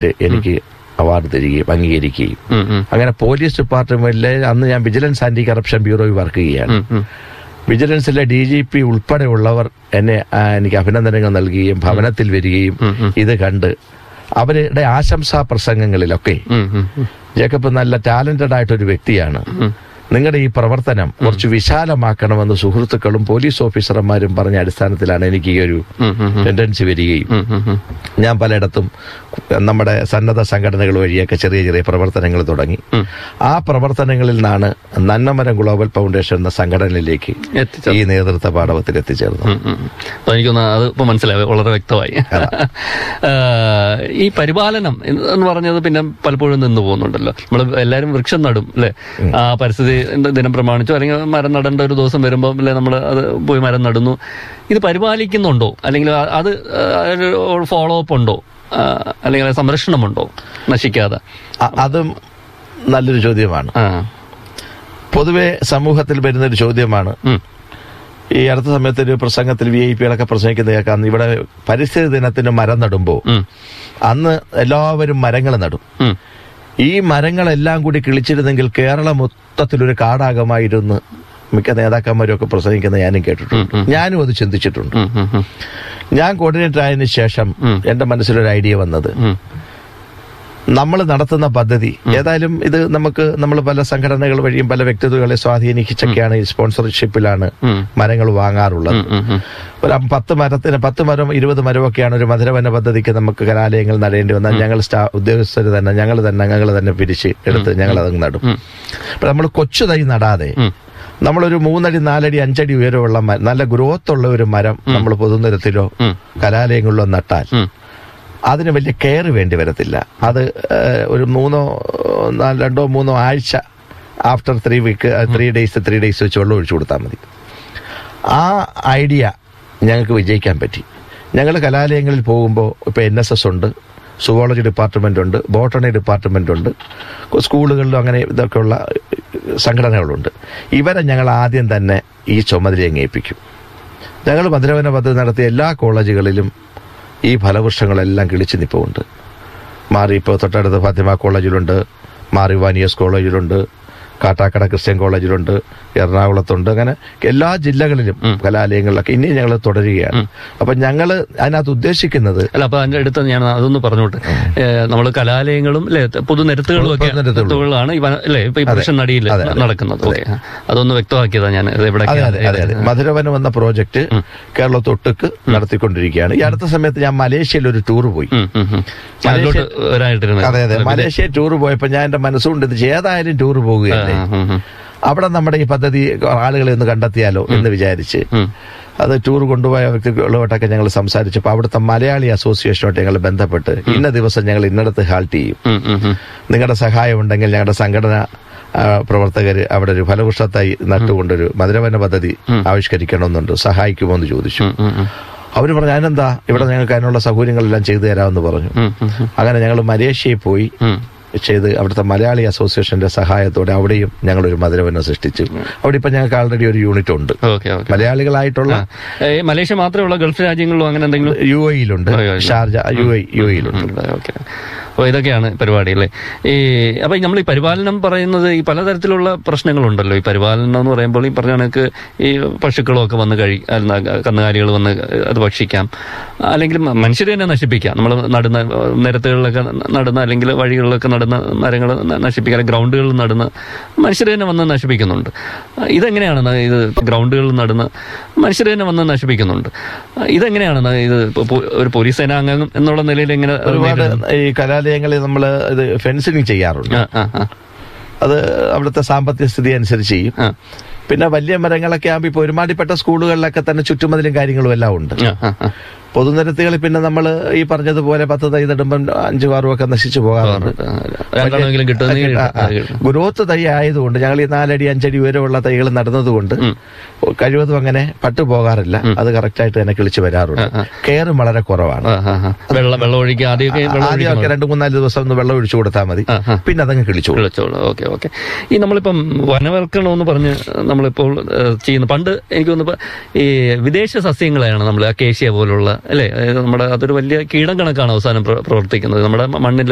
എനിക്ക് അവാർഡ് തരികയും അംഗീകരിക്കുകയും ഉം, ഉം, അങ്ങനെ പോലീസ് ഡിപ്പാർട്ട്മെന്റിലെ അന്ന് ഞാൻ വിജിലൻസ് ആന്റി കറപ്ഷൻ ബ്യൂറോയിൽ വർക്ക് ചെയ്യുകയാണ് ഉം, ഉം. വിജിലൻസിലെ ഡി ജി പി ഉൾപ്പെടെയുള്ളവർ എന്നെ ആ, എനിക്ക് അഭിനന്ദനങ്ങൾ നൽകുകയും ഭവനത്തിൽ വരികയും ഉം, ഉം. ഇത് കണ്ട് അവരുടെ ആശംസാ പ്രസംഗങ്ങളിലൊക്കെ ഉം, ഉം, ഉം. ജേക്കബ് നല്ല ടാലന്റഡ് ആയിട്ടൊരു വ്യക്തിയാണ് നിങ്ങളുടെ ഈ പ്രവർത്തനം കുറച്ച് വിശാലമാക്കണമെന്ന് സുഹൃത്തുക്കളും പോലീസ് ഓഫീസർമാരും പറഞ്ഞ അടിസ്ഥാനത്തിലാണ് എനിക്ക് ഈ ഒരു ഉം, ഉം, ഉം. ടെൻഡൻസി വരികയും ഉം, ഉം, ഉം. ഞാൻ പലയിടത്തും നമ്മുടെ സന്നദ്ധ സംഘടനകൾ വഴിയൊക്കെ ചെറിയ ചെറിയ പ്രവർത്തനങ്ങൾ തുടങ്ങി ഉം. ആ പ്രവർത്തനങ്ങളിൽ നിന്നാണ് നന്നമരം ഗ്ലോബൽ ഫൗണ്ടേഷൻ എന്ന സംഘടനയിലേക്ക് എത്തിച്ചത്. ഈ നേതൃത്വ പാഠവത്തിൽ എത്തിച്ചേർന്നു ഉം, ഉം. അപ്പൊ എനിക്കൊന്ന് അത് ഇപ്പൊ മനസ്സിലായി വളരെ വ്യക്തമായി ആ, ഈ പരിപാലനം എന്ന് എന്ന് പറഞ്ഞത് പിന്നെ പലപ്പോഴും നിന്ന് പോകുന്നുണ്ടല്ലോ നമ്മൾ എല്ലാവരും വൃക്ഷം നടും അല്ലെ ആ പരിസ്ഥിതി ദിനം പ്രമാണിച്ചോ അല്ലെങ്കിൽ മരം നടേണ്ട ഒരു ദിവസം വരുമ്പോൾ അല്ലെ നമ്മൾ അത് പോയി മരം നടുന്നു ഇത് പരിപാലിക്കുന്നുണ്ടോ അല്ലെങ്കിൽ ആ- അത് ഫോളോ അപ്പ് ഉണ്ടോ ആ, അല്ലെങ്കിൽ അത് സംരക്ഷണമുണ്ടോ നശിക്കാതെ അ- അതും നല്ലൊരു ചോദ്യമാണ് ആ പൊതുവെ സമൂഹത്തിൽ വരുന്ന ഒരു ചോദ്യമാണ് ഉം. ഈ അടുത്ത സമയത്ത് ഒരു പ്രസംഗത്തിൽ വി ഐ പികളൊക്കെ പ്രസംഗിക്കുന്നത് കേൾക്കാം ഇവിടെ പരിസ്ഥിതി ദിനത്തിന് മരം നടുമ്പോൾ ഉം. അന്ന് എല്ലാവരും മരങ്ങൾ നടും ഉം. ഈ മരങ്ങളെല്ലാം കൂടി കിളിച്ചിരുന്നെങ്കിൽ കേരളം മൊത്തത്തിലൊരു കാടാകമായിരുന്നു മിക്ക നേതാക്കന്മാരും ഒക്കെ പ്രസംഗിക്കുന്നത് ഞാനും കേട്ടിട്ടുണ്ട് ഞാനും അത് ചിന്തിച്ചിട്ടുണ്ട് ഉം, ഉം, ഉം. ഞാൻ കോർഡിനേറ്റർ ആയതിനു ശേഷം എന്റെ മനസ്സിലൊരു ഐഡിയ വന്നത് ഉം. നമ്മൾ നടത്തുന്ന പദ്ധതി ഏതായാലും ഇത് നമുക്ക് നമ്മൾ പല സംഘടനകൾ വഴിയും പല വ്യക്തിത്വങ്ങളെ സ്വാധീനിച്ചൊക്കെയാണ് ഈ സ്പോൺസർഷിപ്പിലാണ് ഉം. മരങ്ങൾ വാങ്ങാറുള്ളത് ഉം, ഉം, ഉം. ഒരു അം- പത്ത് മരത്തിന് പത്ത് മരം ഇരുപത് മരമൊക്കെയാണ് ഒരു മധുരവന പദ്ധതിക്ക് നമുക്ക് കലാലയങ്ങൾ നടേണ്ടി വന്നാൽ ഞങ്ങൾ സ്റ്റാ ഉദ്യോഗസ്ഥർ തന്നെ ഞങ്ങൾ തന്നെ ഞങ്ങൾ തന്നെ പിരിച്ച് എടുത്ത് ഞങ്ങൾ അതങ്ങ് നടും അപ്പൊ നമ്മൾ കൊച്ചു തൈ നടാതെ ഉം. നമ്മളൊരു മൂന്നടി നാലടി അഞ്ചടി ഉയരമുള്ള മരം നല്ല ഗ്രോത്ത് ഉള്ള ഒരു മരം നമ്മൾ പൊതുനിരത്തിലോ ഉം. കലാലയങ്ങളിലോ നട്ടാൽ ഉം. അതിന് വലിയ കെയർ വേണ്ടി വരത്തില്ല അത് ഏഹ്, ഒരു മൂന്നോ നാല് രണ്ടോ മൂന്നോ ആഴ്ച after three week three days three days വെച്ച് വെള്ളം ഒഴിച്ചു കൊടുത്താൽ മതി ആ ഐഡിയ ഞങ്ങൾക്ക് വിജയിക്കാൻ പറ്റി ഞങ്ങൾ കലാലയങ്ങളിൽ പോകുമ്പോൾ ഇപ്പോൾ എൻ എസ് എസ് ഉണ്ട് സുവോളജി ഡിപ്പാർട്ട്മെന്റ് ഉണ്ട് ബോട്ടണി ഡിപ്പാർട്ട്മെന്റ് ഉണ്ട് സ്കൂളുകളിലും അങ്ങനെ ഇതൊക്കെയുള്ള സംഘടനകളുണ്ട് ഇവരെ ഞങ്ങൾ ആദ്യം തന്നെ ഈ ചുമതല അങ്ങ് ഏൽപ്പിക്കും ഞങ്ങൾ മധുരവന പദ്ധതി നടത്തിയ എല്ലാ കോളേജുകളിലും ഈ ഫലവൃക്ഷങ്ങളെല്ലാം കിളിച്ച് നിൽപ്പുണ്ട് മാറി ഇപ്പോൾ തൊട്ടടുത്ത് ഫാത്തിമ കോളേജിലുണ്ട് മാറി വാനിയസ് കോളേജിലുണ്ട് കാട്ടാക്കട ക്രിസ്ത്യൻ കോളേജിലുണ്ട് എറണാകുളത്തുണ്ട് അങ്ങനെ എല്ലാ ജില്ലകളിലും കലാലയങ്ങളിലൊക്കെ ഇനി ഞങ്ങൾ തുടരുകയാണ് അപ്പൊ ഞങ്ങൾ അതിനകത്ത് ഉദ്ദേശിക്കുന്നത് അല്ല അപ്പൊ അതിന്റെ അടുത്ത് ഞാൻ അതൊന്ന് പറഞ്ഞോട്ടെ നമ്മൾ കലാലയങ്ങളും അല്ലെ പൊതുനിരത്തുകളും ഒക്കെ പൊതുനിരത്തുകളും. നിരത്തുകളാണ് ഈ വന- അല്ലേ ഇപ്പൊ ഈ പുരുഷൻ നടിയിൽ അതെ, അതെ. നടക്കുന്നത് ഓക്കെ അതൊന്ന് വ്യക്തമാക്കിയതാ ഞാൻ ഇത് അതെ എവിടെയൊക്കെയാണ് അതെ അതെ അതെ മധുരവനം എന്ന പ്രോജക്റ്റ് കേരളത്തൊട്ടുക്ക് നടത്തിക്കൊണ്ടിരിക്കുകയാണ് ഈ അടുത്ത സമയത്ത് ഞാൻ മലേഷ്യയിൽ ഒരു ടൂർ പോയി ഉം, ഉം, ഉം. അതിലോട്ട് വരാനിട്ടിരുന്നത് അതെ അതെ മലേഷ്യ ടൂർ പോയപ്പോ ഞാൻ എന്റെ മനസ്സുകൊണ്ട് ഇത് ഏതായാലും ടൂർ പോകുകയല്ലേ ആ, ഉം, ഉം. അവിടെ നമ്മുടെ ഈ പദ്ധതി ആളുകളെ ഒന്ന് കണ്ടെത്തിയാലോ എന്ന് വിചാരിച്ച് ഉം. അത് ടൂർ കൊണ്ടുപോയ വ്യക്തികളുമായിട്ടൊക്കെ ഞങ്ങൾ സംസാരിച്ചപ്പോൾ അവിടുത്തെ മലയാളി അസോസിയേഷനുമായിട്ട് ഞങ്ങൾ ബന്ധപ്പെട്ട് ഇന്ന ദിവസം ഞങ്ങൾ ഇന്നടത്ത് ഹാൾട്ട് ചെയ്യും ഉം, ഉം, ഉം. നിങ്ങളുടെ സഹായം ഉണ്ടെങ്കിൽ ഞങ്ങളുടെ സംഘടന പ്രവർത്തകർ അവിടെ ഒരു ഫലവൃക്ഷത്തായി നട്ടുകൊണ്ടൊരു മധുരവന പദ്ധതി ആവിഷ്കരിക്കണമെന്നുണ്ട് സഹായിക്കുമോ എന്ന് ചോദിച്ചു ഉം, ഉം, ഉം. അവര് പറഞ്ഞു അതിനെന്താ ഇവിടെ ഞങ്ങൾക്ക് അതിനുള്ള സൗകര്യങ്ങളെല്ലാം ചെയ്തു തരാമെന്ന് പറഞ്ഞു ഉം, ഉം, ഉം. അങ്ങനെ ഞങ്ങൾ മലേഷ്യയിൽ പോയി ഉം. ചെയ്ത് അവിടുത്തെ മലയാളി അസോസിയേഷന്റെ സഹായത്തോടെ അവിടെയും ഞങ്ങളൊരു മധുരവനം സൃഷ്ടിച്ചു അവിടെ ഇപ്പൊ ഞങ്ങൾക്ക് ആൾറെഡി ഒരു യൂണിറ്റ് ഉണ്ട് ഓക്കെ ഓക്കെ മലയാളികളായിട്ടുള്ള ഏ, മലേഷ്യ മാത്രമേ ഉള്ള ഗൾഫ് രാജ്യങ്ങളിലോ അങ്ങനെ എന്തെങ്കിലും യു എയിലുണ്ട് യു എയിലുണ്ട്. ഷാർജ യു എ യു എയിലുണ്ട് ഓക്കെ അപ്പോൾ ഇതൊക്കെയാണ് പരിപാടി അല്ലേ ഈ അപ്പൊ നമ്മൾ ഈ പരിപാലനം പറയുന്നത് ഈ പലതരത്തിലുള്ള പ്രശ്നങ്ങളുണ്ടല്ലോ ഈ പരിപാലനം എന്ന് പറയുമ്പോൾ ഈ പറഞ്ഞ കണക്ക് ഈ പശുക്കളും ഒക്കെ വന്ന് കഴി അല്ല, കന്നുകാലികൾ വന്ന് അത് ഭക്ഷിക്കാം അല്ലെങ്കിൽ മ- മനുഷ്യരെ തന്നെ നശിപ്പിക്കാം നമ്മൾ നടുന്ന ഏഹ്, നിരത്തുകളിലൊക്കെ നടുന്ന അല്ലെങ്കിൽ വഴികളിലൊക്കെ നടുന്ന മരങ്ങൾ നശിപ്പിക്കാൻ ഗ്രൗണ്ടുകളിൽ നടുന്ന മനുഷ്യർ തന്നെ വന്ന് നശിപ്പിക്കുന്നുണ്ട് ഇതെങ്ങനെയാണ് ന- ഇത് ഗ്രൗണ്ടുകളിൽ നടുന്ന മനുഷ്യർ തന്നെ വന്ന് നശിപ്പിക്കുന്നുണ്ട് ഇതെങ്ങനെയാണ് ന- ഇത് ഇപ്പൊ പോ- ഒരു പോലീസ് സേനാംഗം എന്നുള്ള നിലയിൽ എങ്ങനെ അത് ഒരുപാട് നേരിടുന്നു? ഈ കലാലയങ്ങളിൽ നമ്മൾ ഇത് ഫെൻസിങ് ചെയ്യാറുണ്ട് ആ, ആ, ആ, അത് അവിടുത്തെ സാമ്പത്തിക സ്ഥിതി അനുസരിച്ച് ചെയ്യും ആ, പിന്നെ വലിയ മരങ്ങളൊക്കെ ആകുമ്പോൾ ഇപ്പോൾ ഒരുമാതിരിപ്പെട്ട സ്കൂളുകളിലൊക്കെ തന്നെ ചുറ്റുമതിലും കാര്യങ്ങളും എല്ലാം ഉണ്ട് ആ, ആ, ആ. പൊതുനിരത്തുകളിൽ പിന്നെ നമ്മൾ ഈ പറഞ്ഞതുപോലെ പത്ത് തൈ നടുമ്പം അഞ്ചു ആറും ഒക്കെ നശിച്ചു പോകാറുണ്ട് രണ്ടെണ്ണമെങ്കിലും കിട്ടുമെങ്കിൽ ആ, ആ. ഗ്രോത്ത് തൈ ആയതുകൊണ്ട് ഞങ്ങൾ ഈ നാലടി അഞ്ചടി ഉയരമുള്ള തൈകൾ നടുന്നതുകൊണ്ട് കഴിവതും അങ്ങനെ പട്ടു പോകാറില്ല അത് കറക്റ്റായിട്ട് തന്നെ കിളിച്ചു വരാറുണ്ട് കെയറും വളരെ കുറവാണ് വെള്ളം വെള്ളം ഒഴിക്കുക ആദ്യമൊക്കെ വെള്ളം ആദ്യമൊക്കെ രണ്ടു മൂന്നാല് ദിവസം ഒന്ന് വെള്ളം ഒഴിച്ചു കൊടുത്താൽ മതി ആ, ആ. പിന്നെ അതങ്ങ് കിളിച്ചു വിളിച്ചോളൂ ഓക്കെ ഓക്കെ ഈ നമ്മളിപ്പം വനവൽക്കരണം എന്ന് പറഞ്ഞ് നമ്മളിപ്പോൾ ഏഹ്, ചെയ്യുന്ന പണ്ട് എനിക്ക് തോന്നുന്നു ഈ വിദേശ സസ്യങ്ങളെയാണ് നമ്മൾ അക്കേഷ്യ പോലുള്ള അല്ലേ അതായത് നമ്മുടെ അതൊരു വലിയ കീടം കണക്കാണ് അവസാനം പ്ര- പ്രവർത്തിക്കുന്നത് നമ്മുടെ മണ്ണിൽ